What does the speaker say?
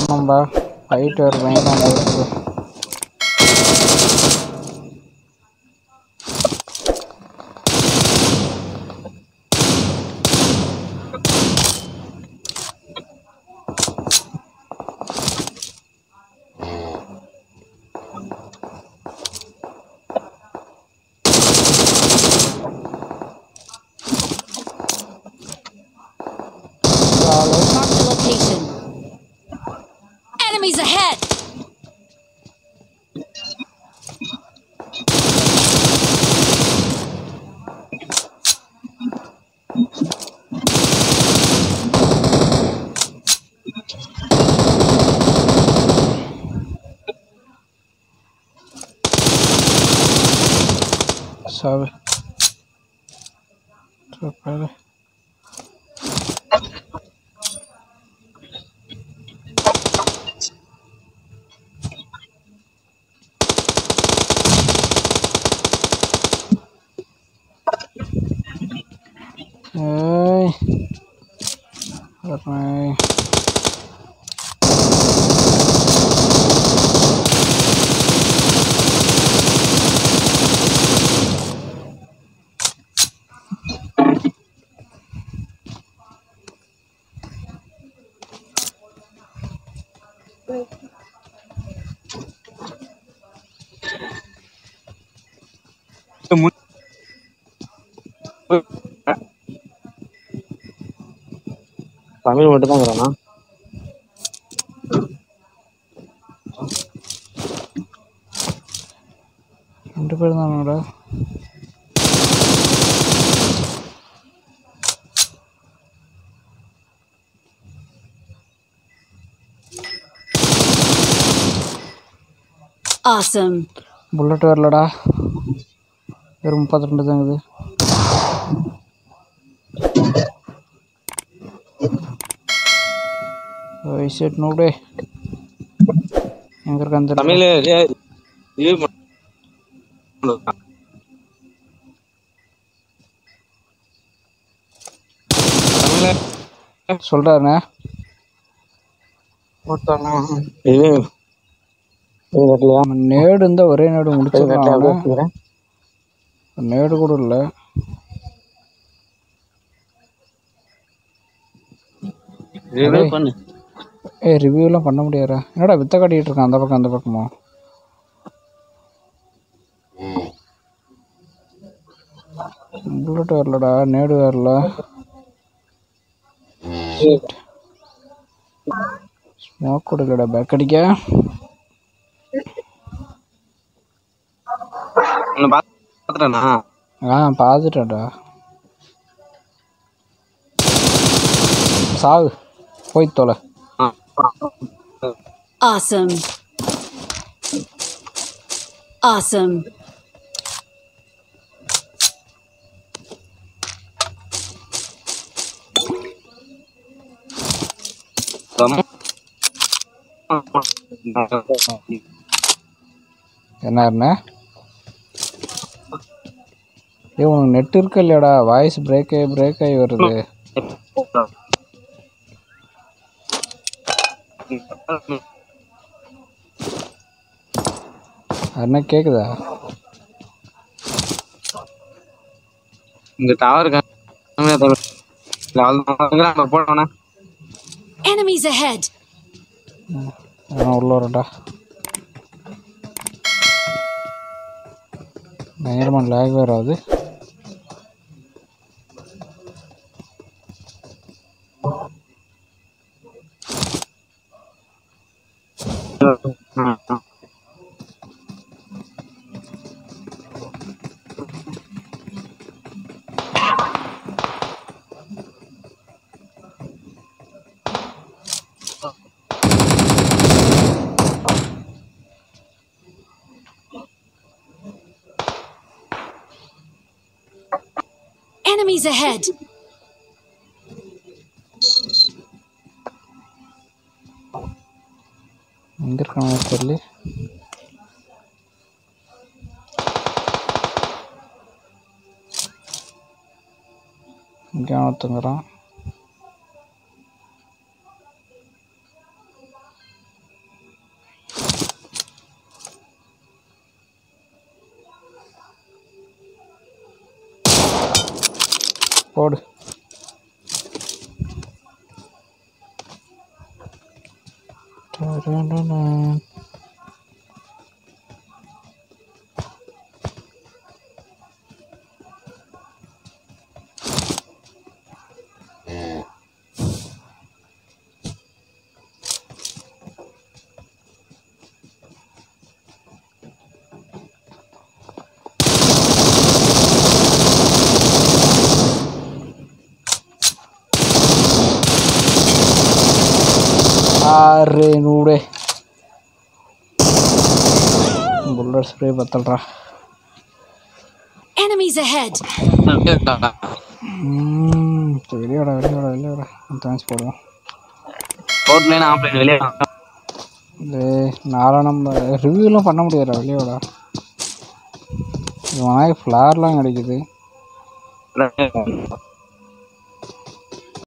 ஓடணும்பா fight வேறு பயங்கரமாக இருக்குது Mark the location. Enemies ahead! சாவு சூப்பர் ஏய் வரேன் தமிழ் மட்டும் தான் இருக்கிறானா ரெண்டு பேர் தானடா Awesome. புல்லட் வரலடா வெறும் முப்பத்தி ரெண்டு தாங்குது ஓய் ஷிட் நோடே எங்க இருக்க அந்த தமிழ் ஏய், இது மட்டும் தமிழ சொல்றாருண்ணே இது இது கட்டலையா நம்ம நேடு இருந்தா ஒரே நேடு இது முடிச்சிடலாம் கட்டலையா அவனை. வச்சுக்கிறேன் நேடு கூட இல்லை ரிவ்யூ பண்ணு ஏய் ரிவ்யூலாம் பண்ண முடியாதா என்னடா வித்த காட்டிட்டு இருக்கான் அந்த பக்கம் அந்த பக்கமா புல்லட் வரலடா நேடு வரல ஸ்மோக் கொடுக்கலடா பேக் அடிக்க உன்னை பார்த்துட்டேனா ஆ பார்த்துட்டேன்டா சாவு போய் தொலை ஆ Awesome. Awesome. தம். என்ன என்ன ஏ உனக்கு நெட் இருக்கு இல்லையாடா வாய்ஸ் பிரேக் ஆகி பிரேக் ஆகி வருது என்ன கேக்குதா இங்க டவர் கம்மியா தமிழ் நம்ம போடணும்னா Enemies ahead! நான் உள்ள வரேன்டா பயங்கரமாக லேக் வேறு ஆகுது Enemies ahead! எங்கே இருக்கானு தெரியல இங்கே ஒருத்தங்கிறான் போடு டடடடா. అరే నువ్వుడే బుల్లెట్ స్ప్రే బత్తలరా Enemies ahead! வெளியோட வெளியோட வெளியோட தேங்க்ஸ் போடுவோம் போட் லைன் ஆஃப்லைன் வெளியே வா. இது நாளா நம்ம ரிவ்யூலாம் பண்ண முடியாதுடா வெளியோட இவன் ஃப்ளார்லாம் கிடைக்குது